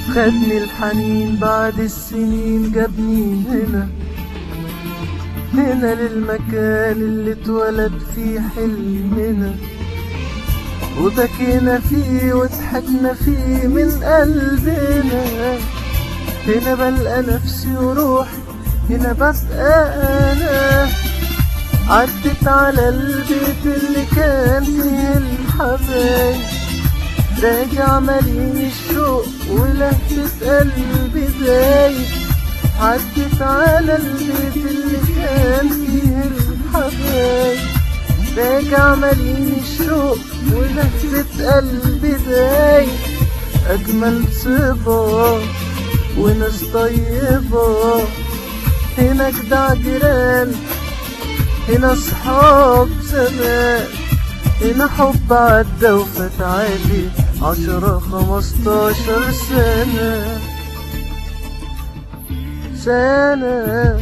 خدني الحنين بعد السنين جابني هنا هنا للمكان اللي اتولد فيه حلمنا وبكينا فيه وضحكنا فيه من قلبنا هنا بلقى نفسي وروحي هنا ببقى انا عدت على البيت اللي كان فيه الحبايب راجع مليان الشوق ولهفة قلبي دايب عدت على البيت اللي كان فيه الحبايب راجع مليان الشوق ولهفة قلبي دايب أجمل صبا وناس طيبة هنا جدع جيران هنا صحاب زمان هنا حب عدى وفات عادي عشرة خمستاشر سنة سنة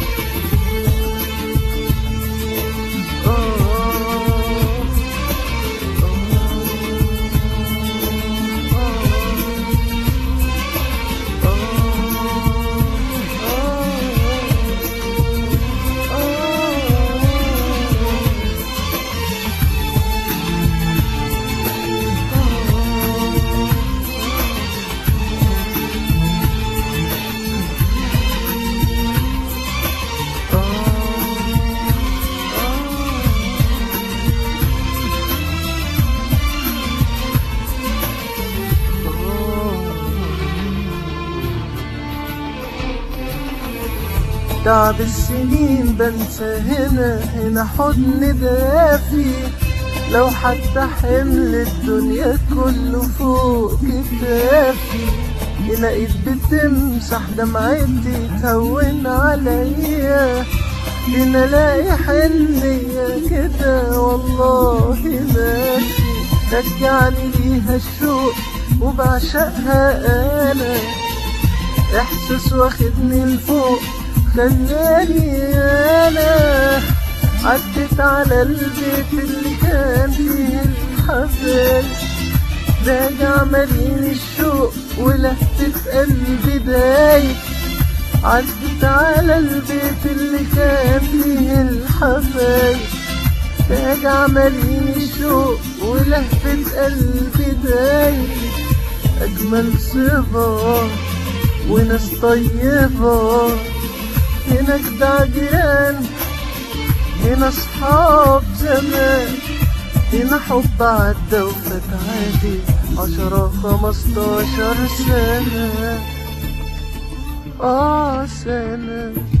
تعب السنين بنسى هنا هنا حضن دافي لو حتى حمل الدنيا كله فوق كتافي هنا ايد بتمسح دمعتي تهون عليا هنا الاقي حنية كده والله ماشي رجعني ليها الشوق وبعشقها انا احساس واخدني لفوق خلاني انا عدت على البيت اللي كان فيه الحبايب راجع مليان الشوق ولهفة قلبي دايب عدت على البيت اللي كان فيه الحبايب راجع مليان الشوق ولهفة قلبي دايب أجمل صبا وناس طيبة هنا جدع جيران هنا صحاب زمان هنا حب عدى وفات عادي عشرة خمستاشر سنة اه سنة